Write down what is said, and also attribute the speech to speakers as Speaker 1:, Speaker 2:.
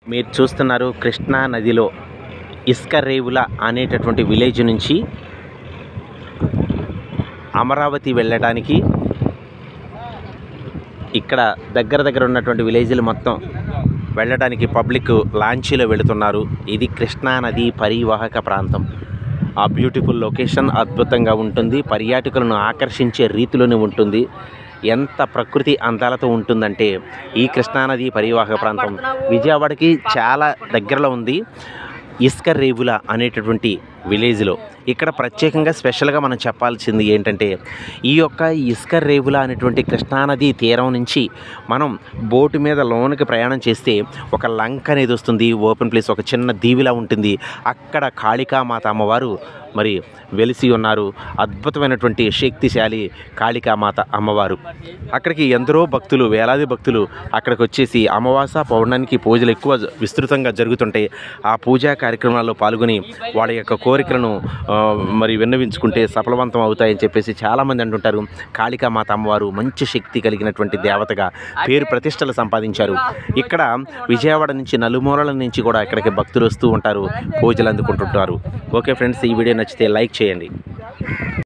Speaker 1: మీరు చూస్తున్నారు కృష్ణా నదిలో ఇసుక రేవుల అనేటటువంటి విలేజ్ నుంచి అమరావతి వెళ్ళడానికి ఇక్కడ దగ్గర దగ్గర ఉన్నటువంటి విలేజ్లు మొత్తం వెళ్ళడానికి పబ్లిక్ లాంచీలో వెళుతున్నారు ఇది కృష్ణా నది పరివాహక ప్రాంతం ఆ బ్యూటిఫుల్ లొకేషన్ అద్భుతంగా ఉంటుంది పర్యాటకులను ఆకర్షించే రీతిలోనే ఉంటుంది ఎంత ప్రకృతి అందాలతో ఉంటుందంటే ఈ కృష్ణానది పరివాహక ప్రాంతం విజయవాడకి చాలా దగ్గరలో ఉంది ఇసుక రేవుల అనేటటువంటి విలేజ్లో ఇక్కడ ప్రత్యేకంగా స్పెషల్గా మనం చెప్పాల్సింది ఏంటంటే ఈ యొక్క ఇసుక రేవుల అనేటువంటి కృష్ణానది తీరం నుంచి మనం బోటు మీద లోనికి ప్రయాణం చేస్తే ఒక లంక అనేది వస్తుంది ఓపెన్ ప్లేస్ ఒక చిన్న దీవిలా ఉంటుంది అక్కడ కాళికామాత అమ్మవారు మరి వెలిసి ఉన్నారు అద్భుతమైనటువంటి శక్తిశాలి కాళికామాత అమ్మవారు అక్కడికి ఎందరో భక్తులు వేలాది భక్తులు అక్కడికి వచ్చేసి అమావాస పౌర్ణానికి పూజలు ఎక్కువ విస్తృతంగా జరుగుతుంటాయి ఆ పూజా కార్యక్రమాల్లో పాల్గొని వాళ్ళ యొక్క కోరికలను ఆ, మరి విన్నవించుకుంటే సఫలవంతం అవుతాయని చెప్పేసి చాలామంది అంటుంటారు కాళికామాత అమ్మవారు మంచి శక్తి కలిగినటువంటి దేవతగా పేరు ప్రతిష్టలు సంపాదించారు ఇక్కడ విజయవాడ నుంచి నలుమూలల నుంచి కూడా ఇక్కడికి భక్తులు వస్తూ ఉంటారు పూజలు అందుకుంటుంటారు ఓకే ఫ్రెండ్స్ ఈ వీడియో నచ్చితే లైక్ చేయండి